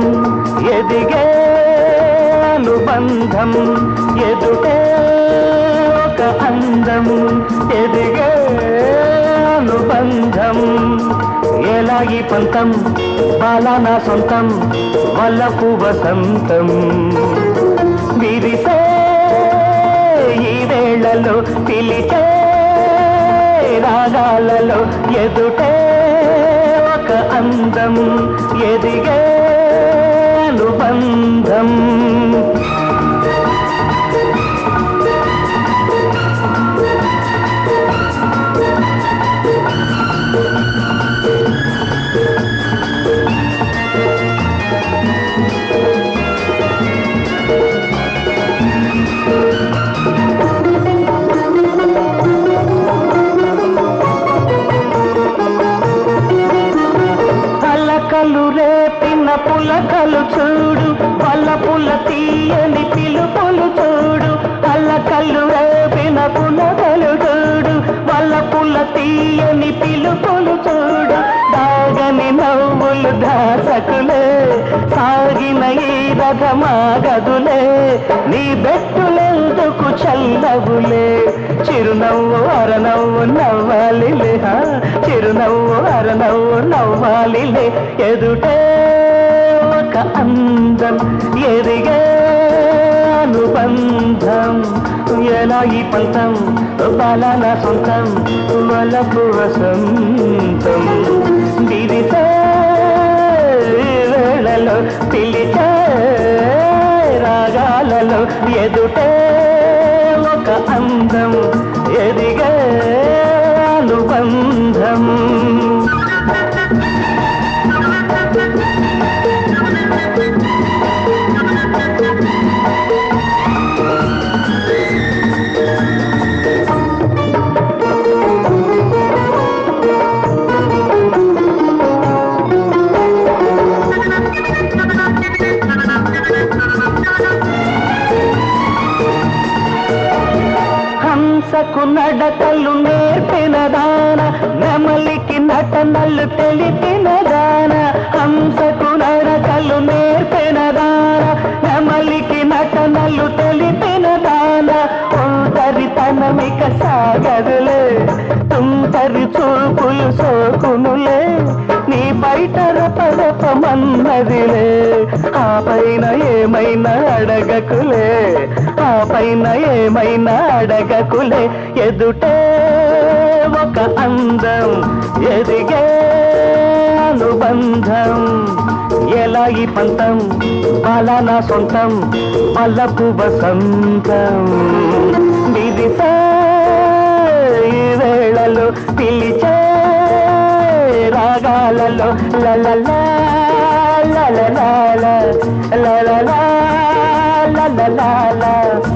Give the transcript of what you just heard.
అందం ఎదిగే అనుబంధం ఎదుటే ఒక అందం ఎదిగే అనుబంధం ఎలాగి పంతం బాలానా సొంతం వల్లపు వసంతం విరిసే ఈ వేళలో పిలిచే రాగాలలో ఎదుటే ఒక అందం ఎదిగే అనుబంధం పలకలు రేపిన పులకలు చూడు పల్లపుల తీయని పిలుపులు చూడు పలకలు రేపిన పులకలు చూడు వల్లపుల తీయని పిలుపులు చూడు దాగని నవ్వులు దాసకులే సాగిన ఈ రథమాగదులే నీ బెట్టులెందుకు చల్లవులే చిరునవ్వు అరనవ్వు నవ్వాలిలే హా, చిరునవ్వు అరనవ్వు నవ్వాలిలే ఎదుటే ఒక అందం ఎదిగే అనుబంధం ఎలా ఈ పంతం బాలాన సొంతం వలపు వసంతం విరిసే వేళలో పిలిచే రాగాలలో ఎదుటే ఒక అందం ఎదిగే అనుబంధం హంసకు నడకలు నేర్పిన దాన నెమలికి నటనలు తెలిపిన దాన హంసకు నడకలు నేర్పిన దాన నెమలికి నటనలు తెలిపిన దాన ఒంటరి తనమిక సాగదులే తుంటరి చూపులు సోకునులే నీ బయట రపరపమన్నదిలే ఆ పైన ఏమైనా అడగకులే ఆ పైన ఏమైనా అడగకులే ఎదుటే ఒక అందం ఎదిగే అనుబంధం ఎలా ఈ పంతం బాలానా సొంతం పల్లపు వసంతం విదిసే ఈ వేళలో పిలిచే రాగాలలో లలలా లలలా లలలా లలలా